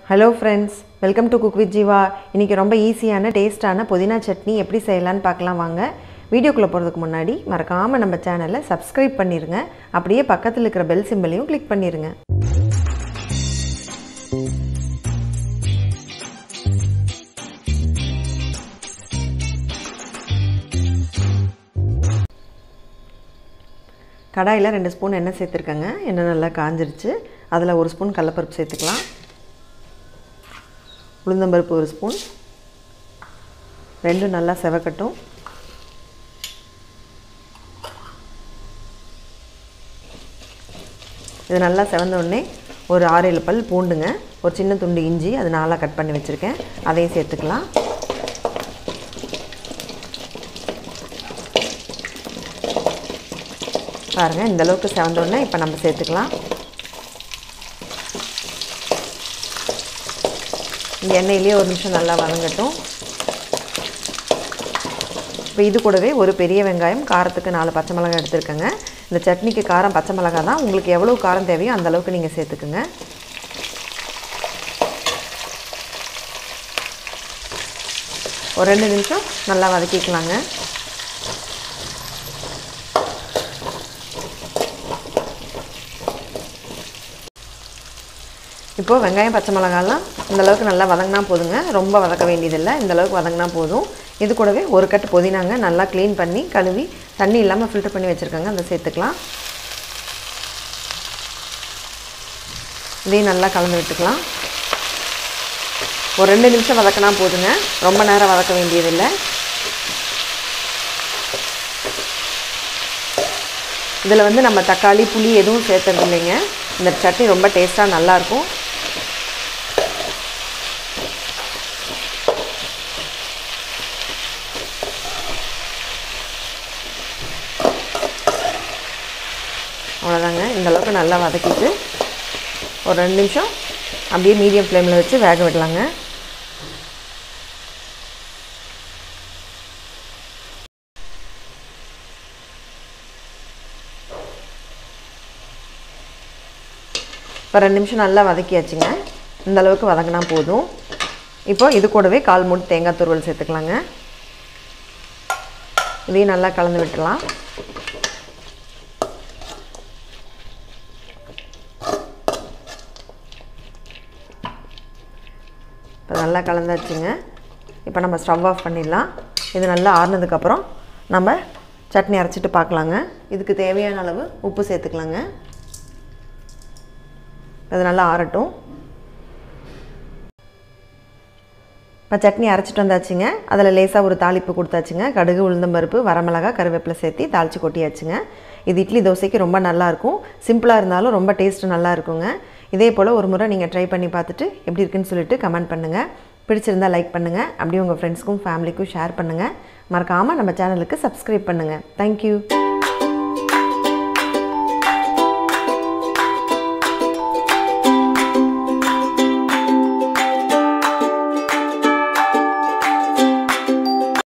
hello friends welcome to cook with Jeeva இன்றைக்கி ரொம்ப ஈஸியான டேஸ்டான புதினா சட்னி எப்படி செய்யலான்னு பார்க்கலாம் வாங்க வீடியோக்குள்ளே போகிறதுக்கு முன்னாடி மறக்காமல் நம்ம சேனலை சப்ஸ்கிரைப் பண்ணிடுங்க அப்படியே பக்கத்தில் இருக்கிற பெல் சிம்பிளையும் கிளிக் பண்ணிடுங்க கடாயில் ரெண்டு ஸ்பூன் எண்ணெய் சேர்த்துருக்கேங்க எண்ணெய் நல்லா காஞ்சிருச்சு அதில் ஒரு ஸ்பூன் கடலப்பருப்பு சேர்த்துக்கலாம் உளுந்தம்பருப்பு ஒரு ஸ்பூன் ரெண்டும் நல்லா செவக்கட்டும் இது நல்லா செவந்த உடனே ஒரு ஆறு ஏழு பல் பூண்டுங்க ஒரு சின்ன துண்டு இஞ்சி அது நாளாக கட் பண்ணி வச்சுருக்கேன் அதையும் சேர்த்துக்கலாம் பாருங்கள் இந்த அளவுக்கு செவந்தோடனே இப்போ நம்ம சேர்த்துக்கலாம் இந்த எண்ணெயிலே ஒரு நிமிஷம் நல்லா வதங்கட்டும் இப்போ இது கூடவே ஒரு பெரிய வெங்காயம் காரத்துக்கு நாலு பச்சை மிளகாய் எடுத்துருக்கேங்க இந்த சட்னிக்கு காரம் பச்சை மிளகாய் தான் உங்களுக்கு எவ்வளோ காரம் தேவையோ அந்த அளவுக்கு நீங்கள் சேர்த்துக்குங்க ஒரு ரெண்டு நிமிஷம் நல்லா வதக்கிக்கலாங்க இப்போது வெங்காயம் பச்சை மிளகாலாம் இந்தளவுக்கு நல்லா வதங்கினா போதுங்க ரொம்ப வதக்க வேண்டியதில்லை இந்தளவுக்கு வதங்கினா போதும் இது கூடவே ஒரு கட்டு புதினாங்க நல்லா க்ளீன் பண்ணி கழுவி தண்ணி இல்லாமல் ஃபில்டர் பண்ணி வச்சுருக்காங்க அதை சேர்த்துக்கலாம் இதையும் நல்லா கலந்து விட்டுக்கலாம் ஒரு ரெண்டு நிமிஷம் வதக்கினா போதுங்க ரொம்ப நேரம் வதக்க வேண்டியதில்லை இதில் வந்து நம்ம தக்காளி புளி எதுவும் சேர்த்துறது இல்லைங்க இந்த சட்னி ரொம்ப டேஸ்ட்டாக நல்லாயிருக்கும் அவ்வளோதாங்க இந்தளவுக்கு நல்லா வதக்கிட்டு ஒரு ரெண்டு நிமிஷம் அப்படியே மீடியம் ஃப்ளேமில் வச்சு வேக விடலாங்க இப்போ ரெண்டு நிமிஷம் நல்லா வதக்கியாச்சுங்க இந்த அளவுக்கு வதங்கினா போதும் இப்போ இது கூடவே கால் மூணு தேங்காய் துருவல் சேர்த்துக்கலாங்க இதையும் நல்லா கலந்து விட்டுலாம் இப்போ நல்லா கலந்தாச்சுங்க இப்போ நம்ம ஸ்டவ் ஆஃப் பண்ணிடலாம் இது நல்லா ஆறுனதுக்கப்புறம் நம்ம சட்னி அரைச்சிட்டு பார்க்கலாங்க இதுக்கு தேவையான அளவு உப்பு சேர்த்துக்கலாங்க அது நல்லா ஆறட்டும் இப்போ சட்னி அரைச்சிட்டு வந்தாச்சுங்க அதில் லேசாக ஒரு தாளிப்பு கொடுத்தாச்சுங்க கடுகு உளுந்தம்பருப்பு வரமிளகா கருவேப்பிலை சேர்த்து தாளித்து கொட்டியாச்சுங்க இது இட்லி தோசைக்கு ரொம்ப நல்லாயிருக்கும் சிம்பிளாக இருந்தாலும் ரொம்ப டேஸ்ட்டு நல்லா இருக்குங்க இதே போல் ஒரு முறை நீங்கள் ட்ரை பண்ணி பார்த்துட்டு எப்படி இருக்குன்னு சொல்லிட்டு கமெண்ட் பண்ணுங்கள் பிடிச்சிருந்தால் லைக் பண்ணுங்கள் அப்படியே உங்கள் ஃப்ரெண்ட்ஸ்க்கும் ஃபேமிலிக்கும் ஷேர் பண்ணுங்கள் மறக்காமல் நம்ம சேனலுக்கு சப்ஸ்கிரைப் பண்ணுங்கள் தேங்க்யூ